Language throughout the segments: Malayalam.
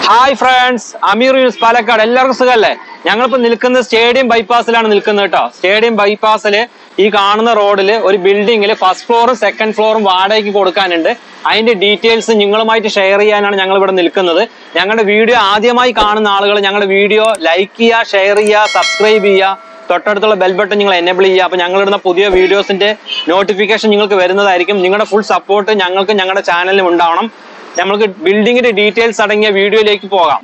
ഹായ് ഫ്രണ്ട്സ് അമീർ യൂസ് പാലക്കാട് എല്ലാവർക്കും സുഖമല്ലേ ഞങ്ങളിപ്പോ നിൽക്കുന്നത് സ്റ്റേഡിയം ബൈപ്പാസിലാണ് നിൽക്കുന്നത് കേട്ടോ സ്റ്റേഡിയം ബൈപ്പാസില് ഈ കാണുന്ന റോഡിൽ ഒരു ബിൽഡിങ്ങിൽ ഫസ്റ്റ് ഫ്ലോറും സെക്കൻഡ് ഫ്ലോറും വാടകയ്ക്ക് കൊടുക്കാനുണ്ട് അതിന്റെ ഡീറ്റെയിൽസ് നിങ്ങളുമായിട്ട് ഷെയർ ചെയ്യാനാണ് ഞങ്ങൾ ഇവിടെ നിൽക്കുന്നത് ഞങ്ങളുടെ വീഡിയോ ആദ്യമായി കാണുന്ന ആളുകൾ ഞങ്ങളുടെ വീഡിയോ ലൈക്ക് ചെയ്യുക ഷെയർ ചെയ്യുക സബ്സ്ക്രൈബ് ചെയ്യുക തൊട്ടടുത്തുള്ള ബെൽ ബട്ടൺ നിങ്ങൾ എനേബിൾ ചെയ്യുക അപ്പൊ ഞങ്ങൾ ഇടുന്ന പുതിയ വീഡിയോസിന്റെ നോട്ടിഫിക്കേഷൻ നിങ്ങൾക്ക് വരുന്നതായിരിക്കും നിങ്ങളുടെ ഫുൾ സപ്പോർട്ട് ഞങ്ങൾക്ക് ഞങ്ങളുടെ ചാനലിലും ഉണ്ടാവണം നമുക്ക് ബിൽഡിങ്ങിന്റെ ഡീറ്റെയിൽസ് അടങ്ങിയ വീഡിയോയിലേക്ക് പോകാം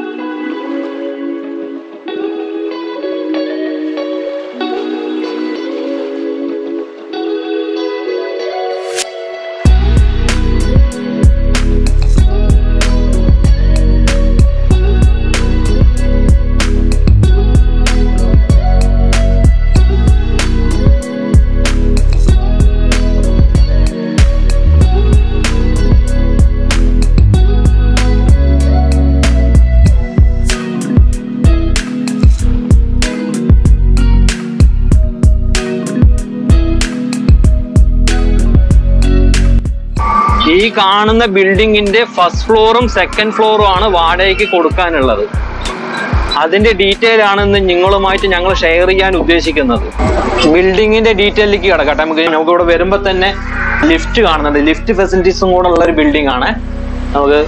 ഈ കാണുന്ന ബിൽഡിങ്ങിന്റെ ഫസ്റ്റ് ഫ്ലോറും സെക്കൻഡ് ഫ്ലോറും ആണ് വാടകയ്ക്ക് കൊടുക്കാനുള്ളത് അതിന്റെ ഡീറ്റെയിൽ ആണ് ഇന്ന് നിങ്ങളുമായിട്ട് ഞങ്ങൾ ഷെയർ ചെയ്യാൻ ഉദ്ദേശിക്കുന്നത് ബിൽഡിങ്ങിന്റെ ഡീറ്റെയിലേക്ക് കിടക്കട്ടെ നമുക്ക് നമുക്ക് ഇവിടെ വരുമ്പോൾ തന്നെ ലിഫ്റ്റ് കാണുന്നുണ്ട് ലിഫ്റ്റ് ഫെസിലിറ്റീസും കൂടെ ഉള്ള ഒരു ബിൽഡിംഗ് ആണ് നമുക്ക്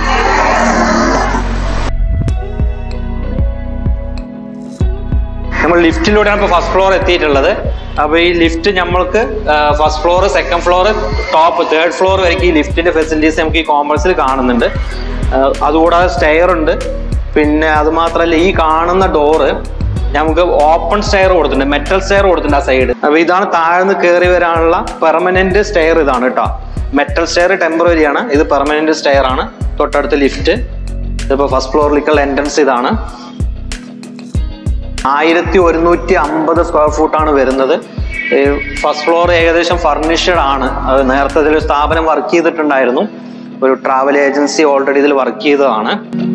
നമ്മൾ ലിഫ്റ്റിലൂടെയാണ് ഇപ്പോൾ ഫസ്റ്റ് ഫ്ലോർ എത്തിയിട്ടുള്ളത് അപ്പോൾ ഈ ലിഫ്റ്റ് നമ്മൾക്ക് first floor second floor top third floor വരെയും ഈ ലിഫ്റ്റിന്റെ ഫെസിലിറ്റീസ് നമുക്ക് ഈ കോംപ്ലക്സിൽ കാണുന്നുണ്ട് ആ, അതുകൂടാതെ സ്റ്റെയർ ഉണ്ട് പിന്നെ അത് മാത്രമല്ല ഈ കാണുന്ന ഡോറ് നമുക്ക് ഓപ്പൺ സ്റ്റെയർ കൊടുത്തിട്ടുണ്ട് മെറ്റൽ സ്റ്റെയർ കൊടുത്തിട്ടുണ്ട് ആ സൈഡ് അപ്പോൾ ഇതാണ് താഴ്ന്ന് കയറി വരാനുള്ള പെർമനന്റ് സ്റ്റെയർ ഇതാണ് കേട്ടോ മെറ്റൽ സ്റ്റെയർ ടെമ്പററി ആണ് ഇത് പെർമനന്റ് സ്റ്റെയർ ആണ് തൊട്ടടുത്ത് ലിഫ്റ്റ് ഇതിപ്പോൾ ഫസ്റ്റ് ഫ്ലോറിലേക്കുള്ള എൻട്രൻസ് ഇതാണ് ആയിരത്തി ഒരുന്നൂറ്റി അമ്പത് സ്ക്വയർ ഫൂട്ടാണ് വരുന്നത് ഫസ്റ്റ് ഫ്ലോർ ഏകദേശം ഫർണിഷ്ഡ് ആണ് അത് നേരത്തെ ഇതിൽ ഒരു സ്ഥാപനം വർക്ക് ചെയ്തിട്ടുണ്ടായിരുന്നു ഒരു ട്രാവൽ ഏജൻസി ഓൾറെഡി ഇതിൽ വർക്ക് ചെയ്തതാണ്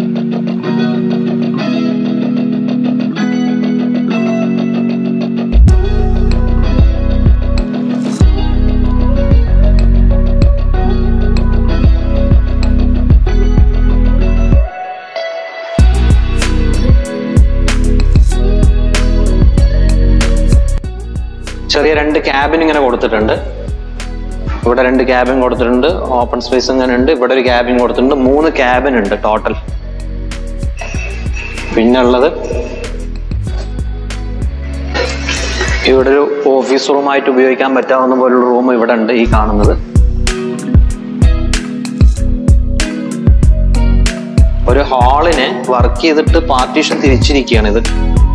ചെറിയ രണ്ട് ക്യാബിൻ ഇങ്ങനെ കൊടുത്തിട്ടുണ്ട് ഇവിടെ രണ്ട് ക്യാബിൻ കൊടുത്തിട്ടുണ്ട് ഓപ്പൺ സ്പേസ് ഇങ്ങനെ ഉണ്ട് ഇവിടെ ഒരു ക്യാബിൻ കൊടുത്തിട്ടുണ്ട് മൂന്ന് ക്യാബിൻ ഉണ്ട് ടോട്ടൽ പിന്നെ ഉള്ളത് ഇവിടെ ഒരു ഓഫീസ് റൂമായിട്ട് ഉപയോഗിക്കാൻ പറ്റാവുന്ന പോലുള്ള റൂം ഇവിടെ ഉണ്ട് ഈ കാണുന്നത് ഒരു ഹാളിനെ വർക്ക് ചെയ്തിട്ട് പാർട്ടീഷൻ തിരിച്ചിരിക്കുകയാണ് ഇത്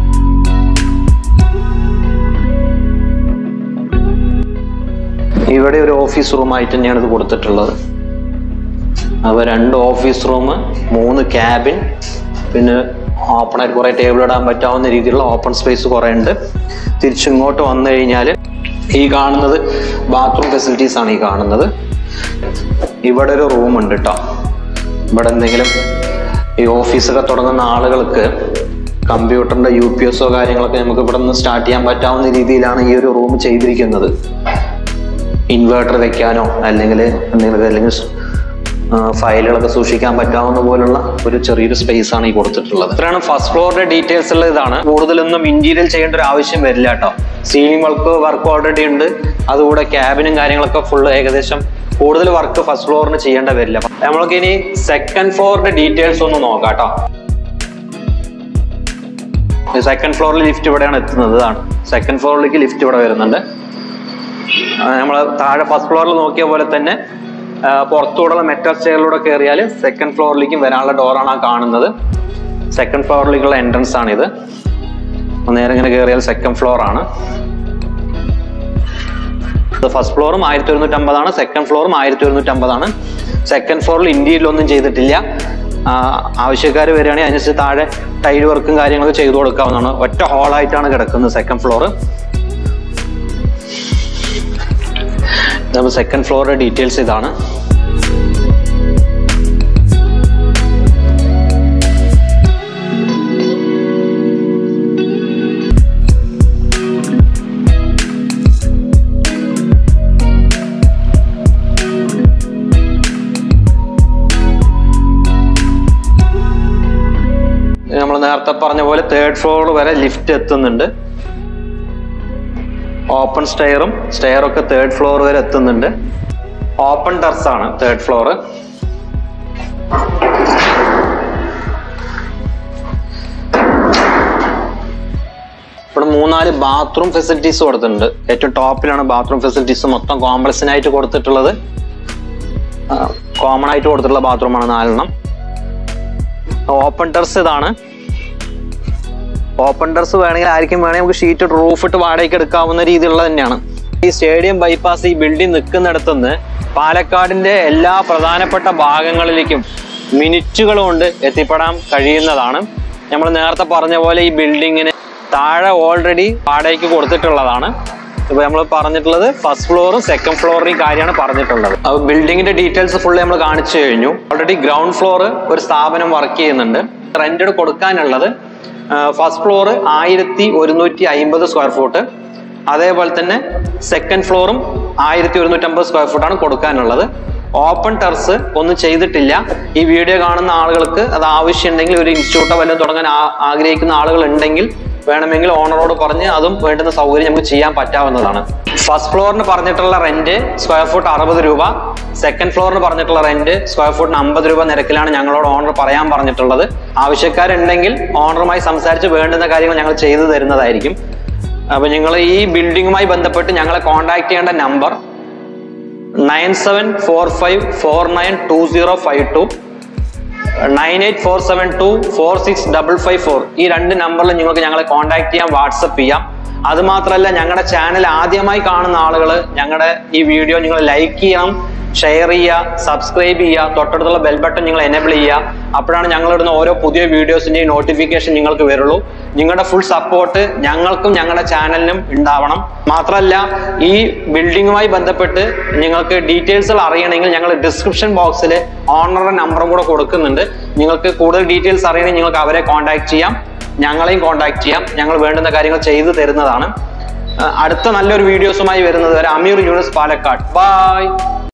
ഇവിടെ ഒരു ഓഫീസ് റൂം ആയിട്ട് തന്നെയാണ് ഇത് കൊടുത്തിട്ടുള്ളത് അപ്പോൾ രണ്ട് ഓഫീസ് റൂം മൂന്ന് ക്യാബിൻ പിന്നെ ഓപ്പൺ ആയിട്ട് കുറേ ടേബിൾ ഇടാൻ പറ്റാവുന്ന രീതിയിലുള്ള ഓപ്പൺ സ്പേസ് കുറേ ഉണ്ട് തിരിച്ചിങ്ങോട്ട് വന്നു കഴിഞ്ഞാൽ ഈ കാണുന്നത് ബാത്റൂം ഫെസിലിറ്റീസ് ആണ് ഈ കാണുന്നത് ഇവിടെ ഒരു റൂം ഉണ്ട് കേട്ടോ ഇവിടെ എന്തെങ്കിലും ഈ ഓഫീസൊക്കെ തുടങ്ങുന്ന ആളുകൾക്ക് കമ്പ്യൂട്ടറിന്റെ യു പി എസോ കാര്യങ്ങളൊക്കെ നമുക്ക് ഇവിടെ നിന്ന് സ്റ്റാർട്ട് ചെയ്യാൻ പറ്റാവുന്ന രീതിയിലാണ് ഈ ഒരു റൂം ചെയ്തിരിക്കുന്നത് ഇൻവേർട്ടർ വെക്കാനോ അല്ലെങ്കിൽ എന്തെങ്കിലും അല്ലെങ്കിൽ ആ, ഫയലുകളൊക്കെ സൂക്ഷിക്കാൻ പറ്റാവുന്ന പോലുള്ള ഒരു ചെറിയൊരു സ്പേസ് ആണ് ഈ കൊടുത്തിട്ടുള്ളത് ഇത്രയാണ് ഫസ്റ്റ് ഫ്ലോറിന്റെ ഡീറ്റെയിൽസ് ഉള്ള ഇതാണ് കൂടുതലൊന്നും ഇന്റീരിയൽ ചെയ്യേണ്ട ഒരു ആവശ്യം വരില്ല കേട്ടോ സീലിംഗ് വർക്ക് വർക്ക് ഓൾറെഡി ഉണ്ട് അതുകൂടെ ക്യാബിനും കാര്യങ്ങളൊക്കെ ഫുൾ ഏകദേശം കൂടുതൽ വർക്ക് ഫസ്റ്റ് ഫ്ലോറിന് ചെയ്യേണ്ട വരില്ല നമ്മൾക്ക് ഇനി സെക്കൻഡ് ഫ്ലോറിന്റെ ഡീറ്റെയിൽസ് ഒന്ന് നോക്കാം കേട്ടോ സെക്കൻഡ് ഫ്ലോറിൽ ലിഫ്റ്റ് ഇവിടെയാണ് എത്തുന്നത് ഇതാണ് സെക്കൻഡ് ഫ്ലോറിലേക്ക് ലിഫ്റ്റ് ഇവിടെ വരുന്നുണ്ട് നമ്മൾ താഴെ ഫസ്റ്റ് ഫ്ലോറിൽ നോക്കിയ പോലെ തന്നെ ആ, പുറത്തൂടെയുള്ള മെറ്റൽ സ്റ്റെയറിലൂടെ കയറിയാൽ സെക്കൻഡ് ഫ്ലോറിലേക്കും വരാനുള്ള ഡോറാണ് ആ കാണുന്നത് സെക്കൻഡ് ഫ്ലോറിലേക്കുള്ള എൻട്രൻസ് ആണ് ഇത് അപ്പൊ നേരെ ഇങ്ങനെ കയറിയാൽ സെക്കൻഡ് ഫ്ലോർ ആണ് ഫസ്റ്റ് ഫ്ലോറും ആയിരത്തി ഒരുന്നൂറ്റി അമ്പതാണ് സെക്കൻഡ് ഫ്ലോറും ആയിരത്തി ഒരുന്നൂറ്റി അമ്പതാണ് സെക്കൻഡ് ഫ്ലോറിൽ ഇന്ത്യയിൽ ഒന്നും ചെയ്തിട്ടില്ല ആവശ്യക്കാർ വരികയാണെങ്കിൽ അതിനനുസരിച്ച് താഴെ ടൈൽ വർക്കും കാര്യങ്ങളൊക്കെ ചെയ്തു കൊടുക്കാവുന്നതാണ് ഒറ്റ ഹോളായിട്ടാണ് കിടക്കുന്നത് സെക്കൻഡ് ഫ്ലോർ നമ്മൾ സെക്കൻഡ് ഫ്ലോറിന്റെ ഡീറ്റെയിൽസ് ഇതാണ് നേരത്തെ പറഞ്ഞ പോലെ തേർഡ് ഫ്ലോർ വരെ ലിഫ്റ്റ് എത്തുന്നുണ്ട് ഓപ്പൺ സ്റ്റെയറും സ്റ്റെയറും ഒക്കെ തേർഡ് ഫ്ലോർ വരെ എത്തുന്നുണ്ട് ഓപ്പൺ ടെറസ് ആണ് തേർഡ് ഫ്ലോർ ഇവിടെ മൂന്നാല് ബാത്റൂം ഫെസിലിറ്റീസ് കൊടുത്തിട്ടുണ്ട് ഏറ്റവും ടോപ്പിലാണ് ബാത്റൂം ഫെസിലിറ്റീസ് മൊത്തം കോംപ്ലക്സിനായിട്ട് കൊടുത്തിട്ടുള്ളത് കോമൺ ആയിട്ട് കൊടുത്തിട്ടുള്ള ബാത്റൂമാണ് നാലെണ്ണം ഓപ്പൺ ടെറസ് ഇതാണ് ഓപ്പൺ ടെറസ് വേണമെങ്കിൽ ആർക്കും വേണമെങ്കിൽ നമുക്ക് ഷീറ്റ് റൂഫ് ഇട്ട് വാടകയ്ക്ക് എടുക്കാവുന്ന രീതിയിലുള്ള തന്നെയാണ് ഈ സ്റ്റേഡിയം ബൈപ്പാസ് ഈ ബിൽഡിംഗ് നിൽക്കുന്നിടത്തുനിന്ന് പാലക്കാടിന്റെ എല്ലാ പ്രധാനപ്പെട്ട ഭാഗങ്ങളിലേക്കും മിനിറ്റുകൾ കൊണ്ട് എത്തിപ്പെടാൻ കഴിയുന്നതാണ് നമ്മൾ നേരത്തെ പറഞ്ഞ പോലെ ഈ ബിൽഡിങ്ങിന് താഴെ ഓൾറെഡി വാടകയ്ക്ക് കൊടുത്തിട്ടുള്ളതാണ് ഇപ്പൊ നമ്മൾ പറഞ്ഞിട്ടുള്ളത് ഫസ്റ്റ് ഫ്ലോറും സെക്കൻഡ് ഫ്ലോറിന്റെയും കാര്യമാണ് പറഞ്ഞിട്ടുള്ളത് അപ്പൊ ബിൽഡിങ്ങിന്റെ ഡീറ്റെയിൽസ് ഫുള്ള് നമ്മൾ കാണിച്ചു കഴിഞ്ഞു ഓൾറെഡി ഗ്രൗണ്ട് ഫ്ലോർ ഒരു സ്ഥാപനം വർക്ക് ചെയ്യുന്നുണ്ട് റെന്റഡ് കൊടുക്കാനുള്ളത് ഫസ്റ്റ് ഫ്ലോർ ആയിരത്തി ഒരുന്നൂറ്റി അമ്പത് സ്ക്വയർ ഫൂട്ട് അതേപോലെ തന്നെ സെക്കൻഡ് ഫ്ലോറും ആയിരത്തി ഒരുന്നൂറ്റമ്പത് സ്ക്വയർ ഫുട്ടാണ് കൊടുക്കാനുള്ളത് ഓപ്പൺ ടെറസ് ഒന്നും ചെയ്തിട്ടില്ല ഈ വീഡിയോ കാണുന്ന ആളുകൾക്ക് അത് ആവശ്യമുണ്ടെങ്കിൽ ഒരു ഇൻസ്റ്റിറ്റ്യൂട്ടോ വല്ലതും തുടങ്ങാൻ ആ- ആഗ്രഹിക്കുന്ന ആളുകൾ ഉണ്ടെങ്കിൽ വേണമെങ്കിൽ ഓണറോട് പറഞ്ഞ് അതും വേണ്ടുന്ന സൗകര്യം നമുക്ക് ചെയ്യാൻ പറ്റാവുന്നതാണ് ഫസ്റ്റ് ഫ്ലോറിന് പറഞ്ഞിട്ടുള്ള റെന്റ് സ്ക്വയർ ഫുട്ട് അറുപത് രൂപ സെക്കൻഡ് ഫ്ലോറിന് പറഞ്ഞിട്ടുള്ള റെന്റ് സ്ക്വയർ ഫുട്ടിന് അമ്പത് രൂപ നിരക്കിലാണ് ഞങ്ങളോട് ഓണർ പറയാൻ പറഞ്ഞിട്ടുള്ളത് ആവശ്യക്കാരുണ്ടെങ്കിൽ ഓണറുമായി സംസാരിച്ച് വേണ്ടുന്ന കാര്യങ്ങൾ ഞങ്ങൾ ചെയ്തു തരുന്നതായിരിക്കും അപ്പൊ നിങ്ങൾ ഈ ബിൽഡിങ്ങുമായി ബന്ധപ്പെട്ട് ഞങ്ങളെ കോൺടാക്ട് ചെയ്യേണ്ട number nine seven four five four nine two zero five two nine eight four seven two four six double five four ഈ രണ്ട് നമ്പറിൽ നിങ്ങൾക്ക് ഞങ്ങളെ കോൺടാക്ട് ചെയ്യാം വാട്സപ്പ് ചെയ്യാം അത് മാത്രമല്ല ഞങ്ങളുടെ ചാനൽ ആദ്യമായി കാണുന്ന ആളുകൾ ഞങ്ങളുടെ ഈ വീഡിയോ നിങ്ങൾ ലൈക്ക് ചെയ്യണം ഷെയർ ചെയ്യുക സബ്സ്ക്രൈബ് ചെയ്യുക തൊട്ടടുത്തുള്ള ബെൽ ബട്ടൺ നിങ്ങൾ എനേബിൾ ചെയ്യുക അപ്പോഴാണ് ഞങ്ങളിടുന്ന ഓരോ പുതിയ വീഡിയോസിന്റെയും നോട്ടിഫിക്കേഷൻ നിങ്ങൾക്ക് വരുള്ളൂ നിങ്ങളുടെ ഫുൾ സപ്പോർട്ട് ഞങ്ങൾക്കും ഞങ്ങളുടെ ചാനലിനും ഉണ്ടാവണം മാത്രമല്ല ഈ ബിൽഡിങ്ങുമായി ബന്ധപ്പെട്ട് നിങ്ങൾക്ക് ഡീറ്റെയിൽസുകൾ അറിയണമെങ്കിൽ ഞങ്ങൾ ഡിസ്ക്രിപ്ഷൻ ബോക്സിൽ ഓണറുടെ നമ്പറും കൂടെ കൊടുക്കുന്നുണ്ട് നിങ്ങൾക്ക് കൂടുതൽ ഡീറ്റെയിൽസ് അറിയണമെങ്കിൽ നിങ്ങൾക്ക് അവരെ കോൺടാക്ട് ചെയ്യാം ഞങ്ങളെയും കോൺടാക്ട് ചെയ്യാം ഞങ്ങൾ വേണ്ടുന്ന കാര്യങ്ങൾ ചെയ്തു തരുന്നതാണ് അഹ് അടുത്ത നല്ലൊരു വീഡിയോസുമായി വരുന്നത് വരെ അമീർ യൂണിസ് പാലക്കാട് ബൈ